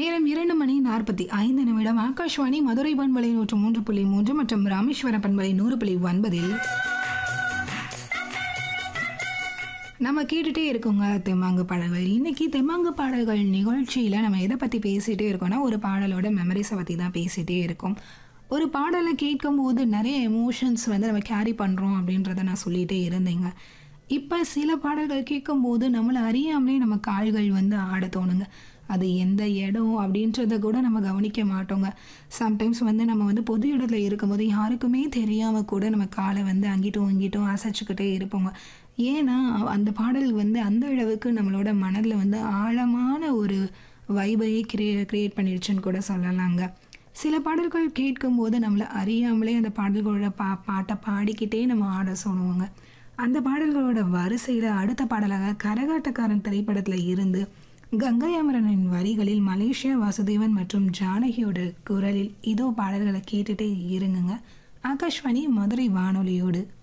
நேரம் இரண்டு மணி நாற்பத்தி ஐந்து நிமிடம் ஆகாஷ்வாணி மதுரை பண்பலை நூற்று மூன்று புள்ளி மூன்று மற்றும் ராமேஸ்வர பண்பலை நூறு புள்ளி ஒன்பதில் நம்ம கேட்டுட்டே இருக்கோங்க தெம்மாங்கு பாடல்கள் இன்னைக்கு தெம்மாங்கு பாடல்கள் நிகழ்ச்சியில் நம்ம எதை பற்றி பேசிகிட்டே இருக்கோம்னா ஒரு பாடலோட மெமரிஸை பற்றி தான் பேசிகிட்டே இருக்கோம் ஒரு பாடலை கேட்கும்போது நிறைய எமோஷன்ஸ் வந்து நம்ம கேரி பண்ணுறோம் அப்படின்றத நான் சொல்லிகிட்டே இருந்தேங்க இப்போ சில பாடல்கள் கேட்கும்போது நம்மளை அறியாமலே நம்ம கால்கள் வந்து ஆட தோணுங்க அது எந்த இடம் அப்படின்றத கூட நம்ம கவனிக்க மாட்டோங்க சம்டைம்ஸ் வந்து நம்ம வந்து பொது இடத்துல இருக்கும்போது யாருக்குமே தெரியாமல் கூட நம்ம காலை வந்து அங்கிட்டும் இங்கிட்டும் அசைச்சிக்கிட்டே இருப்போங்க ஏன்னா அந்த பாடல் வந்து அந்த அளவுக்கு நம்மளோட மனதில் வந்து ஆழமான ஒரு வைபையே கிரியே க்ரியேட் பண்ணிடுச்சுன்னு கூட சொல்லலாங்க சில பாடல்கள் கேட்கும்போது நம்மளை அறியாமலே அந்த பாடல்களோட பா பாட்டை பாடிக்கிட்டே நம்ம ஆட சொல்லுவோங்க அந்த பாடல்களோட வரிசையில் அடுத்த பாடலாக கரகாட்டக்காரன் திரைப்படத்தில் இருந்து கங்கை அமரனின் வரிகளில் மலேசியா வாசுதேவன் மற்றும் ஜானகியோட குரலில் இதோ பாடல்களை கேட்டுட்டே இருங்குங்க ஆகாஷ்வாணி மதுரை வானொலியோடு